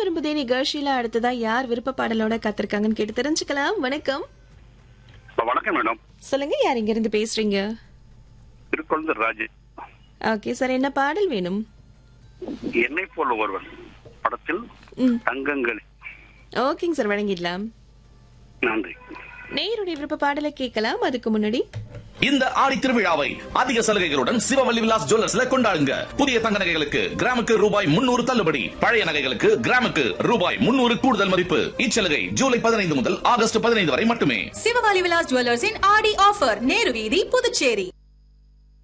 விரும்புதே நிகழ்ச்சியில அடுத்ததா யார் விருப்ப பாடலோட காத்திருக்காங்கன்னு கேட்டு தெரிஞ்சுக்கலாம் வணக்கம் வணக்கம் மேடம் சொல்லுங்க யார் இங்க இருந்து பேசுறீங்க திருக்குழந்தை ராஜ் ஓகே சார் என்ன பாடல் வேணும் என்னை போல ஒருவன் படத்தில் ம் தங்கங்கள் ஓகேங்க சார் வழங்கிடலாம் நன்றி நேயருடைய விருப்ப பாடலை கேட்கலாம் அதுக்கு முன்னாடி இந்த ஆடி திருவிழாவை அதிக சலுகைகளுடன் சிவவல்லி விலாஸ் ஜுவல்லர்ஸ்ல கொண்டாடுங்க புதிய தங்க நகைகளுக்கு கிராமுக்கு ரூபாய் முன்னூறு தள்ளுபடி பழைய நகைகளுக்கு கிராமுக்கு ரூபாய் முன்னூறு கூடுதல் மதிப்பு இச்சலுகை ஜூலை பதினைந்து முதல் ஆகஸ்ட் பதினைந்து வரை மட்டுமே சிவகாலி விலாஸ் ஜுவல்லர்ஸின் ஆடி ஆஃபர் நேரு வீதி புதுச்சேரி